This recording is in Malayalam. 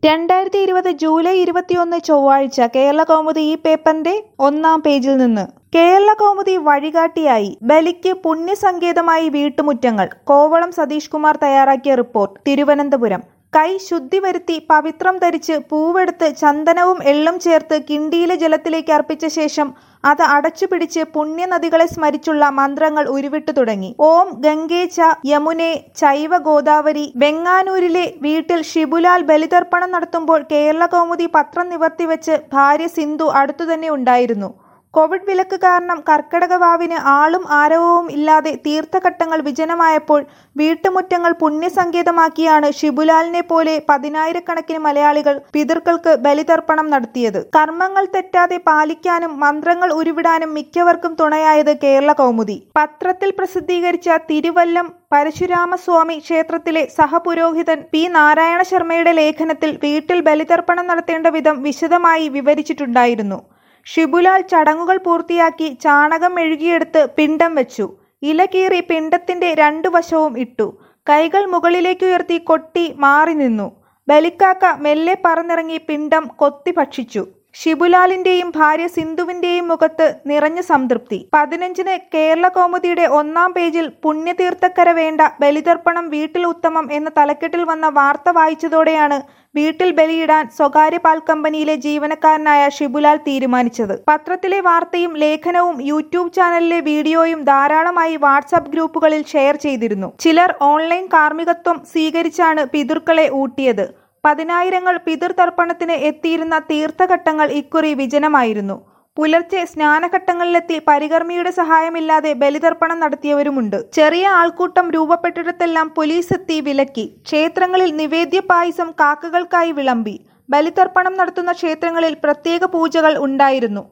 രണ്ടായിരത്തി ഇരുപത് ജൂലൈ ഇരുപത്തിയൊന്ന് ചൊവ്വാഴ്ച കേരള കൗമുദി ഈ പേപ്പറിന്റെ ഒന്നാം പേജിൽ നിന്ന് കേരള കൗമുദി വഴികാട്ടിയായി ബലിക്ക് പുണ്യസങ്കേതമായി വീട്ടുമുറ്റങ്ങൾ കോവളം സതീഷ് കുമാർ തയ്യാറാക്കിയ റിപ്പോർട്ട് തിരുവനന്തപുരം കൈ ശുദ്ധി വരുത്തി പവിത്രം ധരിച്ച് പൂവെടുത്ത് ചന്ദനവും എള്ളും ചേർത്ത് കിണ്ടിയിലെ ജലത്തിലേക്ക് അർപ്പിച്ച ശേഷം അത് അടച്ചു പിടിച്ച് പുണ്യനദികളെ സ്മരിച്ചുള്ള മന്ത്രങ്ങൾ ഉരുവിട്ടു തുടങ്ങി ഓം ഗംഗേ ച യമുനെ ചൈവ ഗോദാവരി വെങ്ങാനൂരിലെ വീട്ടിൽ ഷിബുലാൽ ബലിതർപ്പണം നടത്തുമ്പോൾ കേരള കൗമുദി പത്രം നിവർത്തിവെച്ച് ഭാര്യ സിന്ധു അടുത്തുതന്നെ ഉണ്ടായിരുന്നു കോവിഡ് വിലക്ക് കാരണം കർക്കടക വാവിന് ആളും ആരവവും ഇല്ലാതെ തീർത്ഥഘട്ടങ്ങൾ വിജനമായപ്പോൾ വീട്ടുമുറ്റങ്ങൾ പുണ്യസങ്കേതമാക്കിയാണ് ഷിബുലാലിനെ പോലെ പതിനായിരക്കണക്കിന് മലയാളികൾ പിതൃക്കൾക്ക് ബലിതർപ്പണം നടത്തിയത് കർമ്മങ്ങൾ തെറ്റാതെ പാലിക്കാനും മന്ത്രങ്ങൾ ഉരുവിടാനും മിക്കവർക്കും തുണയായത് കേരള കൗമുദി പത്രത്തിൽ പ്രസിദ്ധീകരിച്ച തിരുവല്ലം പരശുരാമസ്വാമി ക്ഷേത്രത്തിലെ സഹപുരോഹിതൻ പി നാരായണ ശർമ്മയുടെ ലേഖനത്തിൽ വീട്ടിൽ ബലിതർപ്പണം നടത്തേണ്ട വിധം വിശദമായി വിവരിച്ചിട്ടുണ്ടായിരുന്നു ഷിബുലാൽ ചടങ്ങുകൾ പൂർത്തിയാക്കി ചാണകം മെഴുകിയെടുത്ത് പിണ്ടം വെച്ചു ഇല കീറി പിണ്ടത്തിന്റെ രണ്ടു വശവും ഇട്ടു കൈകൾ മുകളിലേക്കുയർത്തി കൊട്ടി മാറി നിന്നു ബലിക്കാക്ക മെല്ലെ പറന്നിറങ്ങി പിണ്ടം കൊത്തി ഭക്ഷിച്ചു ഷിബുലാലിന്റെയും ഭാര്യ സിന്ധുവിന്റെയും മുഖത്ത് നിറഞ്ഞ സംതൃപ്തി പതിനഞ്ചിന് കേരള കൗമുദിയുടെ ഒന്നാം പേജിൽ പുണ്യതീർത്ഥക്കര വേണ്ട ബലിതർപ്പണം വീട്ടിൽ ഉത്തമം എന്ന തലക്കെട്ടിൽ വന്ന വാർത്ത വായിച്ചതോടെയാണ് വീട്ടിൽ ബലിയിടാൻ സ്വകാര്യ പാൽ കമ്പനിയിലെ ജീവനക്കാരനായ ഷിബുലാൽ തീരുമാനിച്ചത് പത്രത്തിലെ വാർത്തയും ലേഖനവും യൂട്യൂബ് ചാനലിലെ വീഡിയോയും ധാരാളമായി വാട്സാപ്പ് ഗ്രൂപ്പുകളിൽ ഷെയർ ചെയ്തിരുന്നു ചിലർ ഓൺലൈൻ കാർമ്മികത്വം സ്വീകരിച്ചാണ് പിതൃക്കളെ ഊട്ടിയത് പതിനായിരങ്ങൾ പിതൃതർപ്പണത്തിന് എത്തിയിരുന്ന തീർത്ഥഘട്ടങ്ങൾ ഇക്കുറി വിജനമായിരുന്നു പുലർച്ചെ സ്നാനഘട്ടങ്ങളിലെത്തി പരികർമ്മിയുടെ സഹായമില്ലാതെ ബലിതർപ്പണം നടത്തിയവരുമുണ്ട് ചെറിയ ആൾക്കൂട്ടം രൂപപ്പെട്ടിടത്തെല്ലാം പോലീസ് എത്തി വിലക്കി ക്ഷേത്രങ്ങളിൽ നിവേദ്യ പായസം കാക്കകൾക്കായി വിളമ്പി ബലിതർപ്പണം നടത്തുന്ന ക്ഷേത്രങ്ങളിൽ പ്രത്യേക പൂജകൾ ഉണ്ടായിരുന്നു